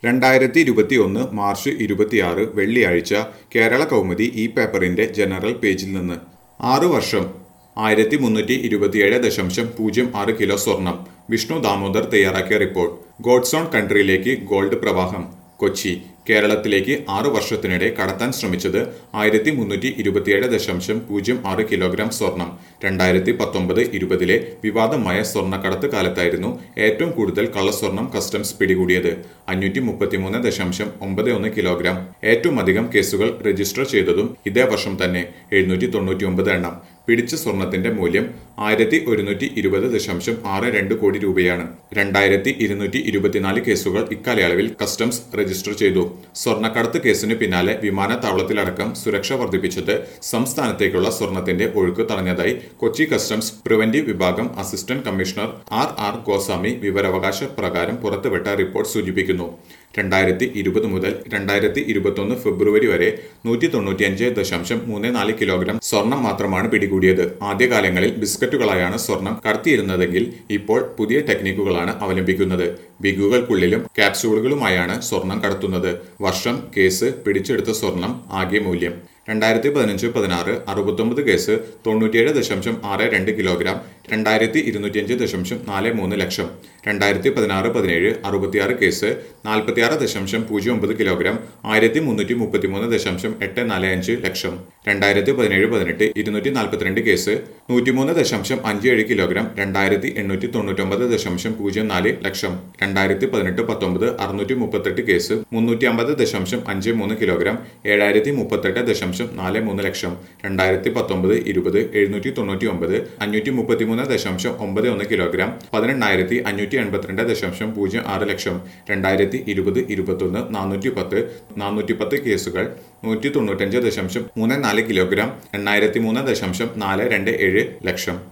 രണ്ടായിരത്തി ഇരുപത്തി ഒന്ന് മാർച്ച് ഇരുപത്തിയാറ് വെള്ളിയാഴ്ച കേരള കൗമുദി ഈ പേപ്പറിന്റെ ജനറൽ പേജിൽ നിന്ന് ആറു വർഷം ആയിരത്തി മുന്നൂറ്റി ഇരുപത്തിയേഴ് ദശാംശം പൂജ്യം ആറ് കിലോ സ്വർണം വിഷ്ണു ദാമോദർ തയ്യാറാക്കിയ റിപ്പോർട്ട് ഗോഡ്സോൺ കൺട്രിയിലേക്ക് ഗോൾഡ് പ്രവാഹം കൊച്ചി കേരളത്തിലേക്ക് ആറു വർഷത്തിനിടെ കടത്താൻ ശ്രമിച്ചത് ആയിരത്തി മുന്നൂറ്റി ഇരുപത്തിയേഴ് ദശാംശം പൂജ്യം ആറ് കിലോഗ്രാം സ്വർണം രണ്ടായിരത്തി പത്തൊമ്പത് ഇരുപതിലെ വിവാദമായ സ്വർണ്ണക്കടത്ത് കാലത്തായിരുന്നു ഏറ്റവും കൂടുതൽ കള്ളസ്വർണം കസ്റ്റംസ് പിടികൂടിയത് അഞ്ഞൂറ്റി മുപ്പത്തിമൂന്ന് ദശാംശം ഒമ്പത് ഒന്ന് കിലോഗ്രാം ഏറ്റവും അധികം കേസുകൾ രജിസ്റ്റർ ചെയ്തതും ഇതേ വർഷം തന്നെ എഴുന്നൂറ്റി തൊണ്ണൂറ്റി ഒമ്പത് എണ്ണം പിടിച്ച സ്വർണത്തിന്റെ മൂല്യം ആയിരത്തി ഒരുന്നൂറ്റി ഇരുപത് ദശാംശം ആറ് രണ്ട് കോടി രൂപയാണ് രണ്ടായിരത്തി ഇരുന്നൂറ്റി ഇരുപത്തിനാല് കേസുകൾ ഇക്കാലയളവിൽ കസ്റ്റംസ് രജിസ്റ്റർ ചെയ്തു സ്വർണ്ണക്കടത്ത് കേസിന് പിന്നാലെ വിമാനത്താവളത്തിലടക്കം സുരക്ഷ വർദ്ധിപ്പിച്ചത് സംസ്ഥാനത്തേക്കുള്ള സ്വർണത്തിന്റെ ഒഴുക്ക് തടഞ്ഞതായി കൊച്ചി കസ്റ്റംസ് പ്രിവന്റീവ് വിഭാഗം assistant commissioner R R Goswami വിവരാവകാശ പ്രകാരം പുറത്തുവിട്ട റിപ്പോർട്ട് സൂചിപ്പിക്കുന്നു രണ്ടായിരത്തി ഇരുപത് മുതൽ രണ്ടായിരത്തി ഇരുപത്തൊന്ന് ഫെബ്രുവരി വരെ നൂറ്റി തൊണ്ണൂറ്റിയഞ്ച് ദശാംശം മൂന്ന് നാല് കിലോഗ്രാം സ്വർണം മാത്രമാണ് പിടികൂടിയത് ആദ്യകാലങ്ങളിൽ ബിസ്ക്കറ്റുകളായാണ് സ്വർണം കടത്തിയിരുന്നതെങ്കിൽ ഇപ്പോൾ പുതിയ ടെക്നിക്കുകളാണ് അവലംബിക്കുന്നത് ബിഗുകൾക്കുള്ളിലും ക്യാപ്സ്യൂളുകളുമായാണ് സ്വർണം കടത്തുന്നത് വർഷം കേസ് പിടിച്ചെടുത്ത സ്വർണം ആകെ മൂല്യം രണ്ടായിരത്തി പതിനഞ്ച് പതിനാറ് അറുപത്തൊമ്പത് കേസ് തൊണ്ണൂറ്റിയേഴ് ദശാംശം ആറ് രണ്ട് കിലോഗ്രാം രണ്ടായിരത്തി ഇരുന്നൂറ്റിയഞ്ച് ദശാംശം നാല് മൂന്ന് ലക്ഷം രണ്ടായിരത്തി പതിനാറ് പതിനേഴ് അറുപത്തിയാറ് കേസ് നാൽപ്പത്തിയാറ് ദശാംശം പൂജ്യം ഒമ്പത് കിലോഗ്രാം ആയിരത്തി മുന്നൂറ്റി മുപ്പത്തിമൂന്ന് ദശാംശം എട്ട് നാല് അഞ്ച് ലക്ഷം രണ്ടായിരത്തി പതിനേഴ് പതിനെട്ട് ഇരുന്നൂറ്റി നാൽപ്പത്തിരണ്ട് കേസ് നൂറ്റിമൂന്ന് ദശാംശം അഞ്ച് ഏഴ് കിലോഗ്രാം രണ്ടായിരത്തി എണ്ണൂറ്റി തൊണ്ണൂറ്റൊമ്പത് ദശാംശം പൂജ്യം നാല് ലക്ഷം രണ്ടായിരത്തി പതിനെട്ട് പത്തൊമ്പത് അറുന്നൂറ്റി മുപ്പത്തെട്ട് കേസ് മുന്നൂറ്റി അമ്പത് ദശാംശം അഞ്ച് മൂന്ന് കിലോഗ്രാം ഏഴായിരത്തി മുപ്പത്തെട്ട് ദശാംശം നാല് മൂന്ന് ലക്ഷം രണ്ടായിരത്തി പത്തൊമ്പത് ഇരുപത് എഴുന്നൂറ്റി തൊണ്ണൂറ്റി ഒമ്പത് അഞ്ഞൂറ്റി മുപ്പത്തിമൂന്ന് ദശാംശം ഒമ്പത് ഒന്ന് കിലോഗ്രാം പതിനെണ്ണായിരത്തി അഞ്ഞൂറ്റി എൺപത്തിരണ്ട് ദശാംശം പൂജ്യം ആറ് ലക്ഷം രണ്ടായിരത്തി ഇരുപത് ഇരുപത്തൊന്ന് നാനൂറ്റി പത്ത് നാനൂറ്റി പത്ത് കേസുകൾ നൂറ്റി തൊണ്ണൂറ്റഞ്ച് ദശാംശം മൂന്ന് നാല് കിലോഗ്രാം എണ്ണായിരത്തി മൂന്ന് ദശാംശം നാല് രണ്ട് ഏഴ് ലക്ഷം